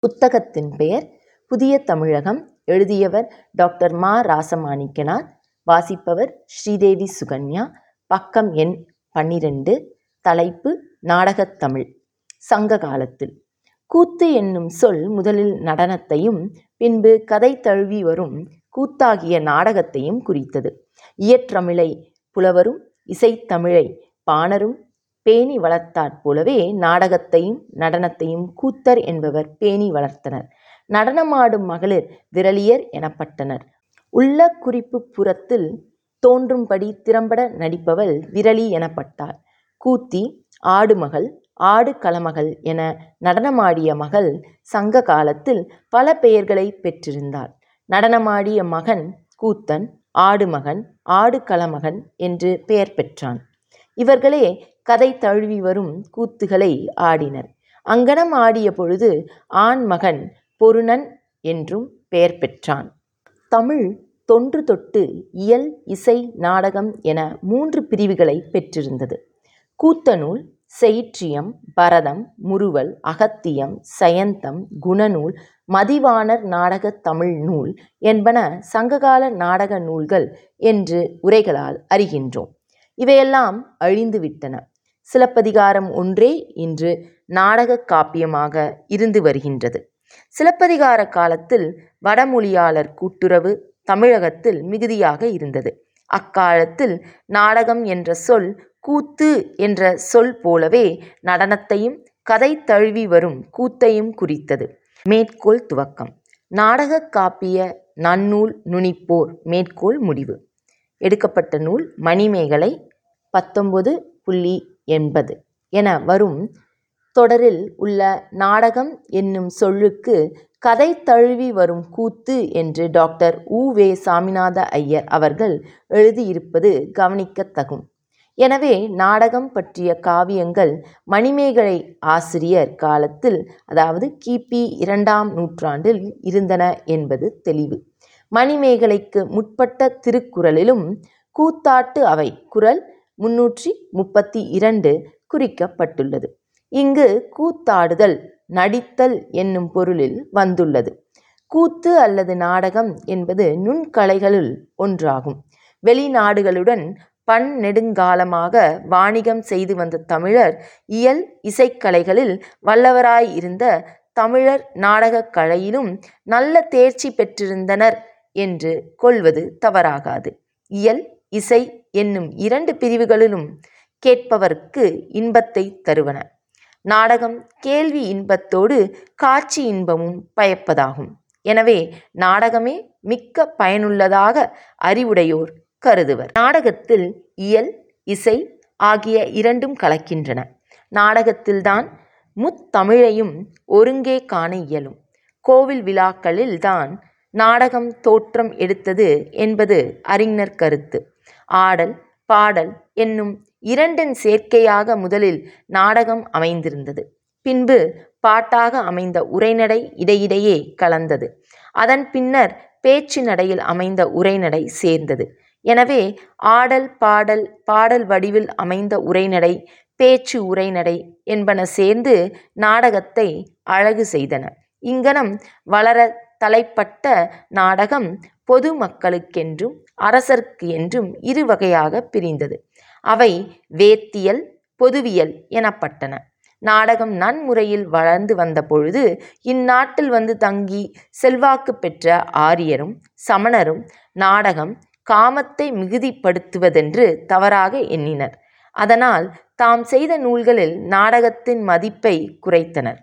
புத்தகத்தின் பெயர் புதிய தமிழகம் எழுதியவர் டாக்டர் மா ராசமாணிக்கனார் வாசிப்பவர் ஸ்ரீதேவி சுகன்யா பக்கம் எண் பன்னிரண்டு தலைப்பு நாடகத் தமிழ் சங்க காலத்தில் கூத்து என்னும் சொல் முதலில் நடனத்தையும் பின்பு கதை தழுவி வரும் கூத்தாகிய நாடகத்தையும் குறித்தது இயற்றமிழை புலவரும் இசைத்தமிழை பாணரும் பேணி வளர்த்தாற் போலவே நாடகத்தையும் நடனத்தையும் கூத்தர் என்பவர் பேணி வளர்த்தனர் நடனமாடும் மகளிர் விரலியர் எனப்பட்டனர் உள்ள குறிப்பு புறத்தில் தோன்றும்படி திறம்பட நடிப்பவள் விரலி எனப்பட்டாள் கூத்தி ஆடுமகள் ஆடு களமகள் என நடனமாடிய மகள் சங்க காலத்தில் பல பெயர்களை பெற்றிருந்தாள் நடனமாடிய மகன் கூத்தன் ஆடுமகன் ஆடு களமகன் என்று பெயர் பெற்றான் இவர்களே கதை தழுவி வரும் கூத்துகளை ஆடினர் அங்கனம் ஆடிய பொழுது ஆண் மகன் பொருணன் என்றும் பெயர் பெற்றான் தமிழ் தொன்று தொட்டு இயல் இசை நாடகம் என மூன்று பிரிவுகளை பெற்றிருந்தது கூத்தநூல் செயிற்றியம் பரதம் முறுவல் அகத்தியம் சயந்தம் குணநூல் மதிவாணர் நாடகத் தமிழ் நூல் என்பன சங்ககால நாடக நூல்கள் என்று உரைகளால் அறிகின்றோம் இவையெல்லாம் அழிந்துவிட்டன சிலப்பதிகாரம் ஒன்றே இன்று நாடக காப்பியமாக இருந்து வருகின்றது சிலப்பதிகார காலத்தில் வடமொழியாளர் கூட்டுறவு தமிழகத்தில் மிகுதியாக இருந்தது அக்காலத்தில் நாடகம் என்ற சொல் கூத்து என்ற சொல் போலவே நடனத்தையும் கதை தழுவி வரும் கூத்தையும் குறித்தது மேற்கோள் துவக்கம் நாடக காப்பிய நன்னூல் நுனிப்போர் மேற்கோள் முடிவு எடுக்கப்பட்ட நூல் மணிமேகலை பத்தொன்பது புள்ளி எண்பது என வரும் தொடரில் உள்ள நாடகம் என்னும் சொல்லுக்கு கதை தழுவி வரும் கூத்து என்று டாக்டர் உ வே சாமிநாத ஐயர் அவர்கள் எழுதியிருப்பது கவனிக்கத்தகும் எனவே நாடகம் பற்றிய காவியங்கள் மணிமேகலை ஆசிரியர் காலத்தில் அதாவது கிபி இரண்டாம் நூற்றாண்டில் இருந்தன என்பது தெளிவு மணிமேகலைக்கு முற்பட்ட திருக்குறளிலும் கூத்தாட்டு அவை குரல் முன்னூற்றி முப்பத்தி இரண்டு குறிக்கப்பட்டுள்ளது இங்கு கூத்தாடுதல் நடித்தல் என்னும் பொருளில் வந்துள்ளது கூத்து அல்லது நாடகம் என்பது நுண்கலைகளுள் ஒன்றாகும் வெளிநாடுகளுடன் பன்னெடுங்காலமாக வாணிகம் செய்து வந்த தமிழர் இயல் இசைக்கலைகளில் வல்லவராய் இருந்த தமிழர் நாடகக் கலையிலும் நல்ல தேர்ச்சி பெற்றிருந்தனர் என்று கொள்வது தவறாகாது இயல் இசை என்னும் இரண்டு பிரிவுகளிலும் கேட்பவர்க்கு இன்பத்தை தருவன நாடகம் கேள்வி இன்பத்தோடு காட்சி இன்பமும் பயப்பதாகும் எனவே நாடகமே மிக்க பயனுள்ளதாக அறிவுடையோர் கருதுவர் நாடகத்தில் இயல் இசை ஆகிய இரண்டும் கலக்கின்றன நாடகத்தில்தான் முத்தமிழையும் ஒருங்கே காண இயலும் கோவில் விழாக்களில் தான் நாடகம் தோற்றம் எடுத்தது என்பது அறிஞர் கருத்து ஆடல் பாடல் என்னும் இரண்டின் சேர்க்கையாக முதலில் நாடகம் அமைந்திருந்தது பின்பு பாட்டாக அமைந்த உரைநடை இடையிடையே கலந்தது அதன் பின்னர் பேச்சு நடையில் அமைந்த உரைநடை சேர்ந்தது எனவே ஆடல் பாடல் பாடல் வடிவில் அமைந்த உரைநடை பேச்சு உரைநடை என்பன சேர்ந்து நாடகத்தை அழகு செய்தன இங்கனம் வளர தலைப்பட்ட நாடகம் பொது மக்களுக்கென்றும் அரசர்க்கு என்றும் இரு வகையாக பிரிந்தது அவை வேத்தியல் பொதுவியல் எனப்பட்டன நாடகம் நன்முறையில் வளர்ந்து வந்த பொழுது இந்நாட்டில் வந்து தங்கி செல்வாக்கு பெற்ற ஆரியரும் சமணரும் நாடகம் காமத்தை மிகுதிப்படுத்துவதென்று தவறாக எண்ணினர் அதனால் தாம் செய்த நூல்களில் நாடகத்தின் மதிப்பை குறைத்தனர்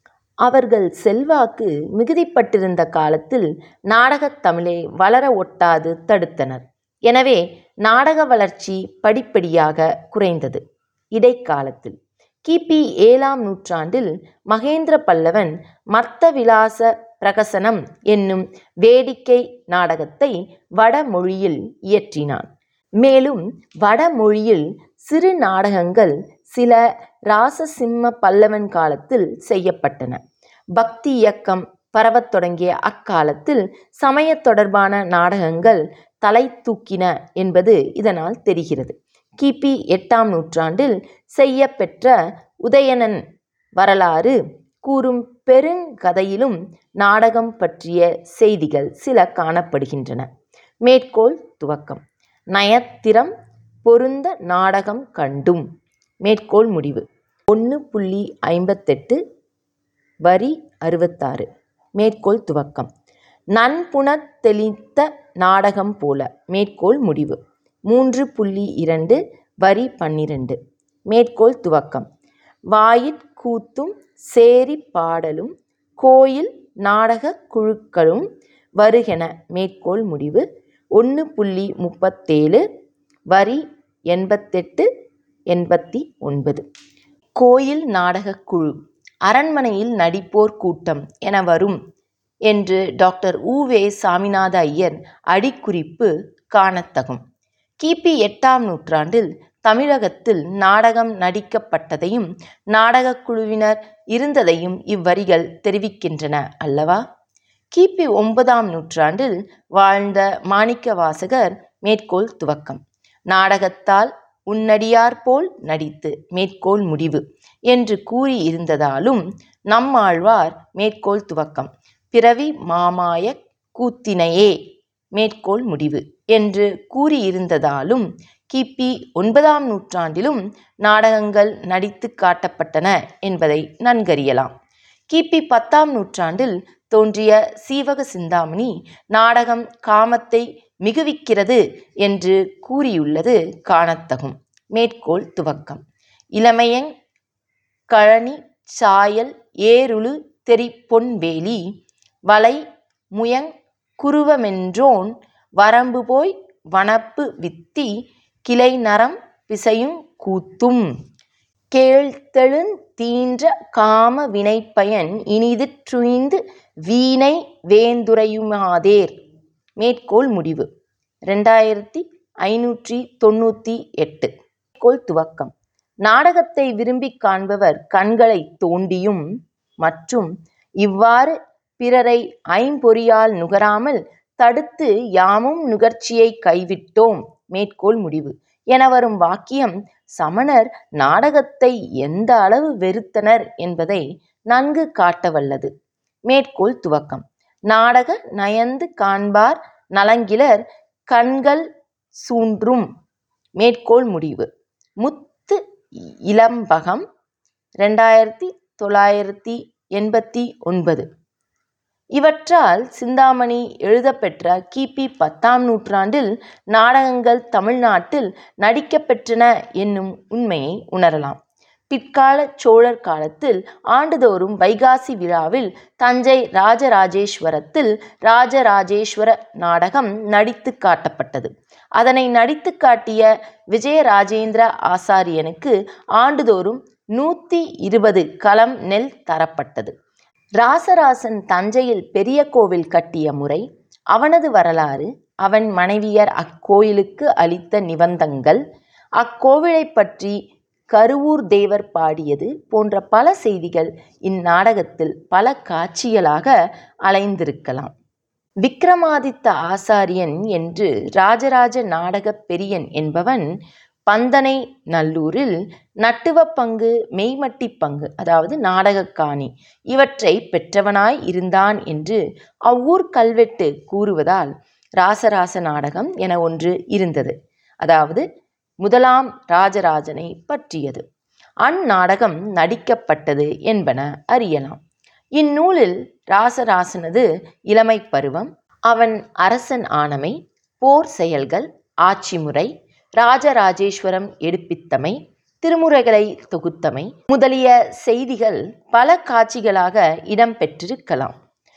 அவர்கள் செல்வாக்கு மிகுதிப்பட்டிருந்த காலத்தில் நாடகத் தமிழை வளர ஒட்டாது தடுத்தனர் எனவே நாடக வளர்ச்சி படிப்படியாக குறைந்தது இடைக்காலத்தில் கிபி ஏழாம் நூற்றாண்டில் மகேந்திர பல்லவன் மர்த்த விலாச பிரகசனம் என்னும் வேடிக்கை நாடகத்தை வடமொழியில் இயற்றினான் மேலும் வடமொழியில் சிறு நாடகங்கள் சில ராசசிம்ம பல்லவன் காலத்தில் செய்யப்பட்டன பக்தி இயக்கம் பரவத் தொடங்கிய அக்காலத்தில் சமய தொடர்பான நாடகங்கள் தலை தூக்கின என்பது இதனால் தெரிகிறது கிபி எட்டாம் நூற்றாண்டில் செய்யப்பெற்ற உதயணன் வரலாறு கூறும் பெருங்கதையிலும் நாடகம் பற்றிய செய்திகள் சில காணப்படுகின்றன மேற்கோள் துவக்கம் நயத்திறம் பொருந்த நாடகம் கண்டும் மேற்கோள் முடிவு ஒன்று புள்ளி ஐம்பத்தெட்டு வரி அறுபத்தாறு மேற்கோள் துவக்கம் நன்புணத் தெளித்த நாடகம் போல மேற்கோள் முடிவு மூன்று புள்ளி இரண்டு வரி பன்னிரண்டு மேற்கோள் துவக்கம் வாயிற் கூத்தும் சேரி பாடலும் கோயில் நாடகக் குழுக்களும் வருகென மேற்கோள் முடிவு ஒன்று புள்ளி முப்பத்தேழு வரி எண்பத்தெட்டு எண்பத்தி ஒன்பது கோயில் நாடகக் குழு அரண்மனையில் நடிப்போர் கூட்டம் என வரும் என்று டாக்டர் உ வே சாமிநாத ஐயர் அடிக்குறிப்பு காணத்தகும் கிபி எட்டாம் நூற்றாண்டில் தமிழகத்தில் நாடகம் நடிக்கப்பட்டதையும் நாடகக் குழுவினர் இருந்ததையும் இவ்வரிகள் தெரிவிக்கின்றன அல்லவா கிபி ஒன்பதாம் நூற்றாண்டில் வாழ்ந்த மாணிக்கவாசகர் மேற்கோள் துவக்கம் நாடகத்தால் உன்னடியார் போல் நடித்து மேற்கோள் முடிவு என்று கூறியிருந்ததாலும் நம்மாழ்வார் மேற்கோள் துவக்கம் பிறவி மாமாயக் கூத்தினையே மேற்கோள் முடிவு என்று கூறியிருந்ததாலும் கிபி ஒன்பதாம் நூற்றாண்டிலும் நாடகங்கள் நடித்து காட்டப்பட்டன என்பதை நன்கறியலாம் கிபி பத்தாம் நூற்றாண்டில் தோன்றிய சீவக சிந்தாமணி நாடகம் காமத்தை மிகுவிக்கிறது என்று கூறியுள்ளது காணத்தகும் மேற்கோள் துவக்கம் இளமையங் கழனி சாயல் ஏருளு தெரி பொன்வேலி வளை முயங் குருவமென்றோன் வரம்பு போய் வனப்பு வித்தி கிளை நரம் பிசையுங் கூத்தும் கேழ்த்தெழுந் தீன்ற காம வினைப்பயன் இனிதிற் றுய்ந்து வீணை வேந்துரையுமாதேர் மேற்கோள் முடிவு ரெண்டாயிரத்தி ஐநூற்றி தொண்ணூற்றி எட்டு மேற்கோள் துவக்கம் நாடகத்தை விரும்பிக் காண்பவர் கண்களைத் தோண்டியும் மற்றும் இவ்வாறு பிறரை ஐம்பொறியால் நுகராமல் தடுத்து யாமும் நுகர்ச்சியைக் கைவிட்டோம் மேற்கோள் முடிவு என வரும் வாக்கியம் சமணர் நாடகத்தை எந்த அளவு வெறுத்தனர் என்பதை நன்கு காட்டவல்லது மேற்கோள் துவக்கம் நாடக நயந்து காண்பார் நலங்கிலர் கண்கள் சூன்றும் மேற்கோள் முடிவு முத்து இலம்பகம் ரெண்டாயிரத்தி தொள்ளாயிரத்தி எண்பத்தி ஒன்பது இவற்றால் சிந்தாமணி எழுதப்பெற்ற கிபி பத்தாம் நூற்றாண்டில் நாடகங்கள் தமிழ்நாட்டில் நடிக்கப்பெற்றன என்னும் உண்மையை உணரலாம் பிற்கால சோழர் காலத்தில் ஆண்டுதோறும் வைகாசி விழாவில் தஞ்சை ராஜராஜேஸ்வரத்தில் ராஜராஜேஸ்வர நாடகம் நடித்து காட்டப்பட்டது அதனை நடித்து காட்டிய விஜயராஜேந்திர ஆசாரியனுக்கு ஆண்டுதோறும் நூற்றி இருபது களம் நெல் தரப்பட்டது ராசராசன் தஞ்சையில் பெரிய கோவில் கட்டிய முறை அவனது வரலாறு அவன் மனைவியர் அக்கோயிலுக்கு அளித்த நிபந்தங்கள் அக்கோவிலைப் பற்றி கருவூர் தேவர் பாடியது போன்ற பல செய்திகள் இந்நாடகத்தில் பல காட்சிகளாக அலைந்திருக்கலாம் விக்ரமாதித்த ஆசாரியன் என்று ராஜராஜ நாடகப் பெரியன் என்பவன் பந்தனை நல்லூரில் நட்டுவப்பங்கு மெய்மட்டிப் பங்கு அதாவது நாடகக்காணி இவற்றை பெற்றவனாய் இருந்தான் என்று அவ்வூர் கல்வெட்டு கூறுவதால் ராசராச நாடகம் என ஒன்று இருந்தது அதாவது முதலாம் ராஜராஜனை பற்றியது அந்நாடகம் நடிக்கப்பட்டது என்பன அறியலாம் இந்நூலில் ராசராசனது இளமைப் பருவம் அவன் அரசன் ஆனமை போர் செயல்கள் ஆட்சி முறை ராஜராஜேஸ்வரம் எடுப்பித்தமை திருமுறைகளை தொகுத்தமை முதலிய செய்திகள் பல காட்சிகளாக இடம்பெற்றிருக்கலாம்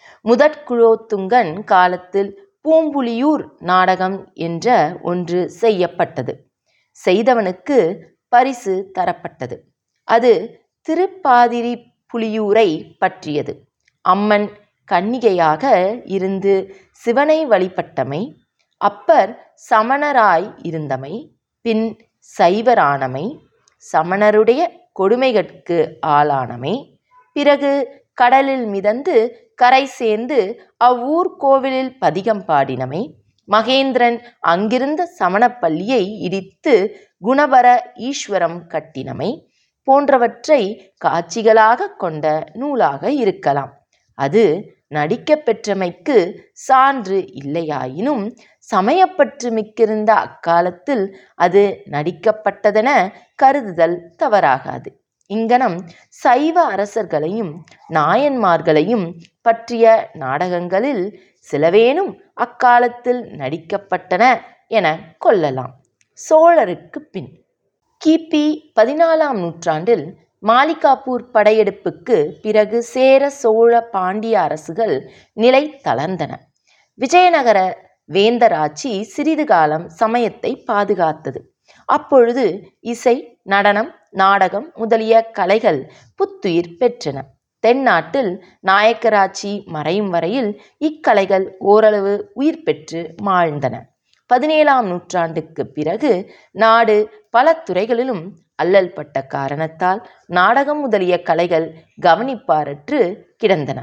முதற்குலோத்துங்கன் காலத்தில் பூம்புலியூர் நாடகம் என்ற ஒன்று செய்யப்பட்டது செய்தவனுக்கு பரிசு தரப்பட்டது அது திருப்பாதிரி புலியூரை பற்றியது அம்மன் கன்னிகையாக இருந்து சிவனை வழிபட்டமை அப்பர் சமணராய் இருந்தமை பின் சைவரானமை சமணருடைய கொடுமைகட்கு ஆளானமை பிறகு கடலில் மிதந்து கரை சேர்ந்து அவ்வூர் கோவிலில் பதிகம் பாடினமை மகேந்திரன் அங்கிருந்த சமணப்பள்ளியை இடித்து குணபர ஈஸ்வரம் கட்டினமை போன்றவற்றை காட்சிகளாக கொண்ட நூலாக இருக்கலாம் அது நடிக்கப் பெற்றமைக்கு சான்று இல்லையாயினும் சமயப்பற்று மிக்கிருந்த அக்காலத்தில் அது நடிக்கப்பட்டதென கருதுதல் தவறாகாது இங்ஙனம் சைவ அரசர்களையும் நாயன்மார்களையும் பற்றிய நாடகங்களில் சிலவேனும் அக்காலத்தில் நடிக்கப்பட்டன எனக் கொள்ளலாம் சோழருக்குப் பின் கிபி பதினாலாம் நூற்றாண்டில் மாலிகாப்பூர் படையெடுப்புக்கு பிறகு சேர சோழ பாண்டிய அரசுகள் நிலை தளர்ந்தன விஜயநகர வேந்தராட்சி சிறிது காலம் சமயத்தை பாதுகாத்தது அப்பொழுது இசை நடனம் நாடகம் முதலிய கலைகள் புத்துயிர் பெற்றன தென்னாட்டில் நாயக்கராட்சி மறையும் வரையில் இக்கலைகள் ஓரளவு உயிர் பெற்று மாழ்ந்தன பதினேழாம் நூற்றாண்டுக்குப் பிறகு நாடு பல துறைகளிலும் அல்லல் பட்ட காரணத்தால் நாடகம் முதலிய கலைகள் கவனிப்பாரற்று கிடந்தன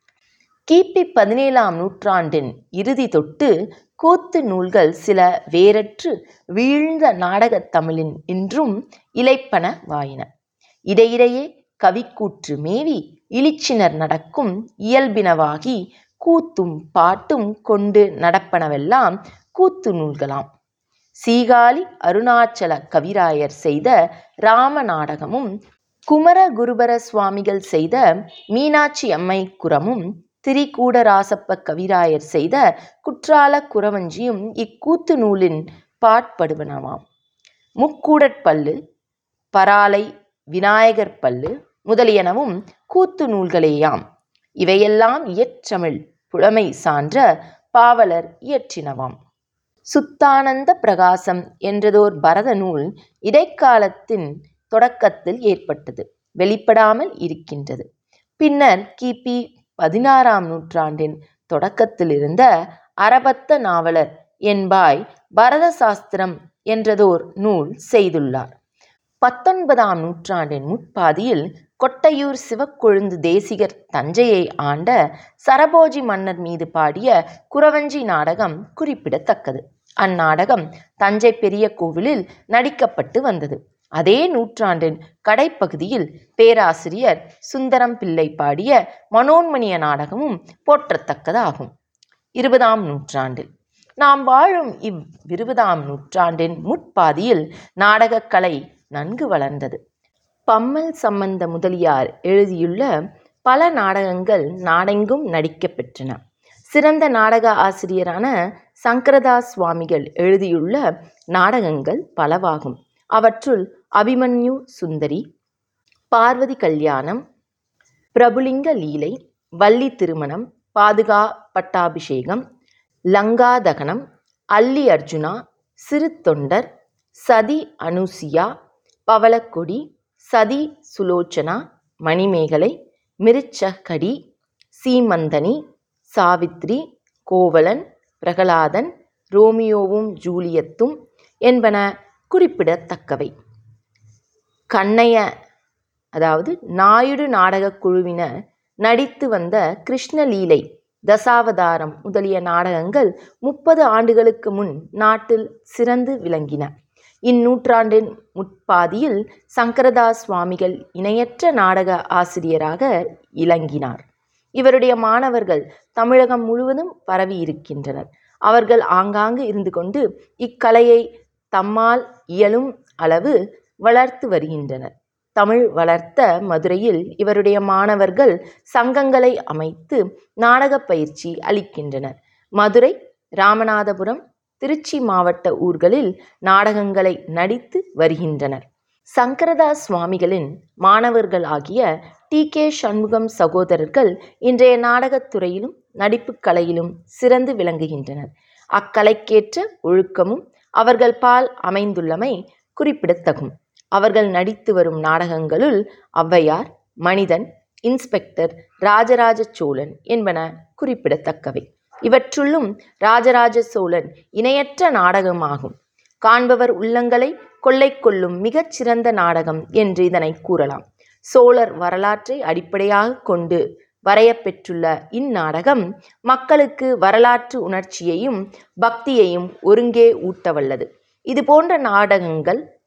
கிபி பதினேழாம் நூற்றாண்டின் இறுதி தொட்டு கூத்து நூல்கள் சில வேரற்று வீழ்ந்த நாடகத் தமிழின் இன்றும் இளைப்பன வாயின இடையிடையே கவிக்கூற்று மேவி இளிச்சினர் நடக்கும் இயல்பினவாகி கூத்தும் பாட்டும் கொண்டு நடப்பனவெல்லாம் கூத்து நூல்களாம் சீகாழி அருணாச்சல கவிராயர் செய்த இராம நாடகமும் குமரகுருபர சுவாமிகள் செய்த மீனாட்சி அம்மை குறமும் திரிகூடராசப்ப கவிராயர் செய்த குற்றால குறவஞ்சியும் இக்கூத்து நூலின் பாற்படுவனவாம் முக்கூடற்பள்ளு பறாளை விநாயகர் பள்ளு முதலியனவும் கூத்து நூல்களேயாம் இவையெல்லாம் இயற்றமிழ் புலமை சான்ற பாவலர் இயற்றினவாம் சுத்தானந்த பிரகாசம் என்றதோர் பரத நூல் இடைக்காலத்தின் தொடக்கத்தில் ஏற்பட்டது வெளிப்படாமல் இருக்கின்றது பின்னர் கிபி பதினாறாம் நூற்றாண்டின் தொடக்கத்திலிருந்த அரபத்த நாவலர் என்பாய் பரத சாஸ்திரம் என்றதோர் நூல் செய்துள்ளார் பத்தொன்பதாம் நூற்றாண்டின் முற்பாதியில் கொட்டையூர் சிவக்கொழுந்து தேசிகர் தஞ்சையை ஆண்ட சரபோஜி மன்னர் மீது பாடிய குறவஞ்சி நாடகம் குறிப்பிடத்தக்கது அந்நாடகம் தஞ்சை பெரிய கோவிலில் நடிக்கப்பட்டு வந்தது அதே நூற்றாண்டின் கடைப்பகுதியில் பேராசிரியர் சுந்தரம் பிள்ளை பாடிய மனோன்மணிய நாடகமும் போற்றத்தக்கதாகும் இருபதாம் நூற்றாண்டில் நாம் வாழும் இவ்விருபதாம் நூற்றாண்டின் முற்பாதியில் நாடகக்கலை நன்கு வளர்ந்தது பம்மல் சம்பந்த முதலியார் எழுதியுள்ள பல நாடகங்கள் நாடெங்கும் நடிக்கப் பெற்றன சிறந்த நாடக ஆசிரியரான சங்கரதாஸ் சுவாமிகள் எழுதியுள்ள நாடகங்கள் பலவாகும் அவற்றுள் அபிமன்யு சுந்தரி பார்வதி கல்யாணம் பிரபுலிங்க லீலை வள்ளி திருமணம் பாதுகா பட்டாபிஷேகம் லங்காதகனம் அல்லி அர்ஜுனா சிறு தொண்டர் சதி அனுசியா பவளக்கொடி சதி சுலோச்சனா மணிமேகலை மிருச்சகடி சீமந்தனி சாவித்ரி கோவலன் பிரகலாதன் ரோமியோவும் ஜூலியத்தும் என்பன குறிப்பிடத்தக்கவை கண்ணைய அதாவது நாயுடு நாடகக் குழுவினர் நடித்து வந்த கிருஷ்ணலீலை தசாவதாரம் முதலிய நாடகங்கள் முப்பது ஆண்டுகளுக்கு முன் நாட்டில் சிறந்து விளங்கின இந்நூற்றாண்டின் முற்பாதியில் சங்கரதாஸ் சுவாமிகள் இணையற்ற நாடக ஆசிரியராக இலங்கினார் இவருடைய மாணவர்கள் தமிழகம் முழுவதும் பரவி இருக்கின்றனர் அவர்கள் ஆங்காங்கு இருந்து கொண்டு இக்கலையை தம்மால் இயலும் அளவு வளர்த்து வருகின்றனர் தமிழ் வளர்த்த மதுரையில் இவருடைய மாணவர்கள் சங்கங்களை அமைத்து நாடகப் பயிற்சி அளிக்கின்றனர் மதுரை ராமநாதபுரம் திருச்சி மாவட்ட ஊர்களில் நாடகங்களை நடித்து வருகின்றனர் சங்கரதாஸ் சுவாமிகளின் மாணவர்களாகிய டி கே சண்முகம் சகோதரர்கள் இன்றைய நாடகத் துறையிலும் நடிப்புக் கலையிலும் சிறந்து விளங்குகின்றனர் அக்கலைக்கேற்ற ஒழுக்கமும் அவர்கள் பால் அமைந்துள்ளமை குறிப்பிடத்தகும் அவர்கள் நடித்து வரும் நாடகங்களுள் ஔவையார் மனிதன் இன்ஸ்பெக்டர் ராஜராஜ சோழன் என்பன குறிப்பிடத்தக்கவை இவற்றுள்ளும் ராஜராஜ சோழன் இணையற்ற நாடகமாகும் காண்பவர் உள்ளங்களை கொள்ளை கொள்ளும் மிகச் சிறந்த நாடகம் என்று இதனை கூறலாம் சோழர் வரலாற்றை அடிப்படையாக கொண்டு வரையப்பெற்றுள்ள இந்நாடகம் மக்களுக்கு வரலாற்று உணர்ச்சியையும் பக்தியையும் ஒருங்கே ஊட்டவல்லது இது போன்ற நாடகங்கள்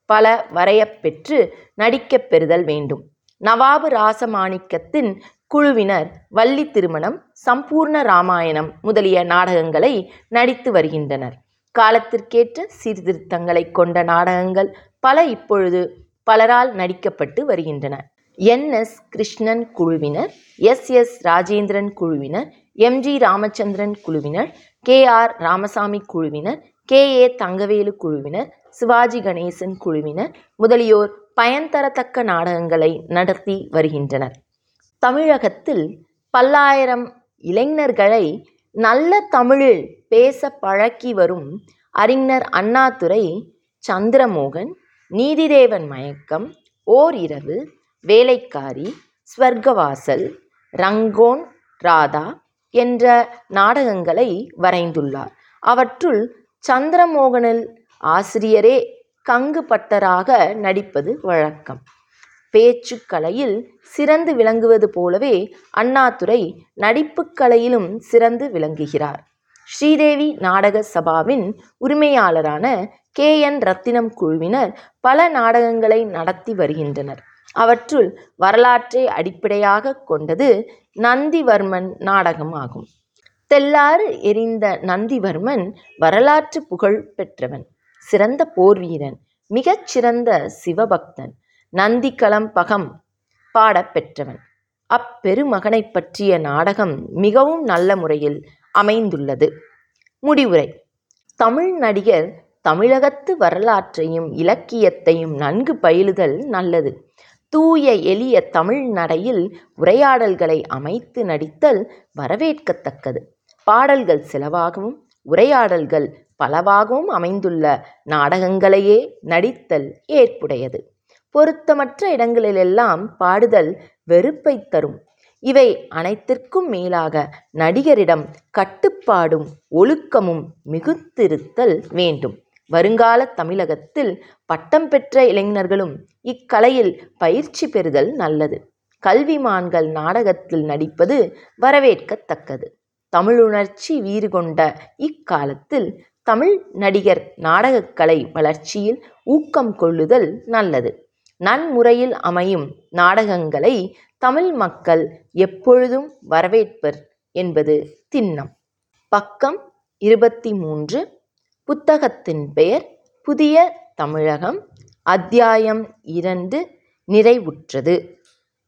பல வரையப் பெற்று நடிக்கப் பெறுதல் வேண்டும் நவாபு ராசமாணிக்கத்தின் குழுவினர் வள்ளி திருமணம் சம்பூர்ண ராமாயணம் முதலிய நாடகங்களை நடித்து வருகின்றனர் காலத்திற்கேற்ற சீர்திருத்தங்களை கொண்ட நாடகங்கள் பல இப்பொழுது பலரால் நடிக்கப்பட்டு வருகின்றன என் எஸ் கிருஷ்ணன் குழுவினர் எஸ் எஸ் ராஜேந்திரன் குழுவினர் எம் ஜி ராமச்சந்திரன் குழுவினர் கே ஆர் ராமசாமி குழுவினர் கே ஏ தங்கவேலு குழுவினர் சிவாஜி கணேசன் குழுவினர் முதலியோர் பயன் தரத்தக்க நாடகங்களை நடத்தி வருகின்றனர் தமிழகத்தில் பல்லாயிரம் இளைஞர்களை நல்ல தமிழில் பேச பழக்கி வரும் அறிஞர் அண்ணாதுரை சந்திரமோகன் நீதிதேவன் மயக்கம் ஓர் இரவு வேலைக்காரி ஸ்வர்கவாசல் ரங்கோன் ராதா என்ற நாடகங்களை வரைந்துள்ளார் அவற்றுள் சந்திரமோகனில் ஆசிரியரே கங்கு பட்டராக நடிப்பது வழக்கம் பேச்சுக் கலையில் சிறந்து விளங்குவது போலவே அண்ணாதுரை நடிப்புக் கலையிலும் சிறந்து விளங்குகிறார் ஸ்ரீதேவி நாடக சபாவின் உரிமையாளரான கே என் ரத்தினம் குழுவினர் பல நாடகங்களை நடத்தி வருகின்றனர் அவற்றுள் வரலாற்றை அடிப்படையாக கொண்டது நந்திவர்மன் நாடகம் ஆகும் தெல்லாறு எரிந்த நந்திவர்மன் வரலாற்று புகழ் பெற்றவன் சிறந்த போர் வீரன் மிகச் சிறந்த சிவபக்தன் நந்தி கலம்பகம் பாடப் பெற்றவன் அப்பெருமகனைப் பற்றிய நாடகம் மிகவும் நல்ல முறையில் அமைந்துள்ளது முடிவுரை தமிழ் நடிகர் தமிழகத்து வரலாற்றையும் இலக்கியத்தையும் நன்கு பயிலுதல் நல்லது தூய எளிய தமிழ் நடையில் உரையாடல்களை அமைத்து நடித்தல் வரவேற்கத்தக்கது பாடல்கள் சிலவாகவும் உரையாடல்கள் பலவாகவும் அமைந்துள்ள நாடகங்களையே நடித்தல் ஏற்புடையது பொருத்தமற்ற இடங்களிலெல்லாம் பாடுதல் வெறுப்பை தரும் இவை அனைத்திற்கும் மேலாக நடிகரிடம் கட்டுப்பாடும் ஒழுக்கமும் மிகுத்திருத்தல் வேண்டும் வருங்கால தமிழகத்தில் பட்டம் பெற்ற இளைஞர்களும் இக்கலையில் பயிற்சி பெறுதல் நல்லது கல்விமான்கள் நாடகத்தில் நடிப்பது வரவேற்கத்தக்கது தமிழுணர்ச்சி வீறு கொண்ட இக்காலத்தில் தமிழ் நடிகர் நாடகக்கலை வளர்ச்சியில் ஊக்கம் கொள்ளுதல் நல்லது நன்முறையில் அமையும் நாடகங்களை தமிழ் மக்கள் எப்பொழுதும் வரவேற்பர் என்பது திண்ணம் பக்கம் இருபத்தி மூன்று புத்தகத்தின் பெயர் புதிய தமிழகம் அத்தியாயம் இரண்டு நிறைவுற்றது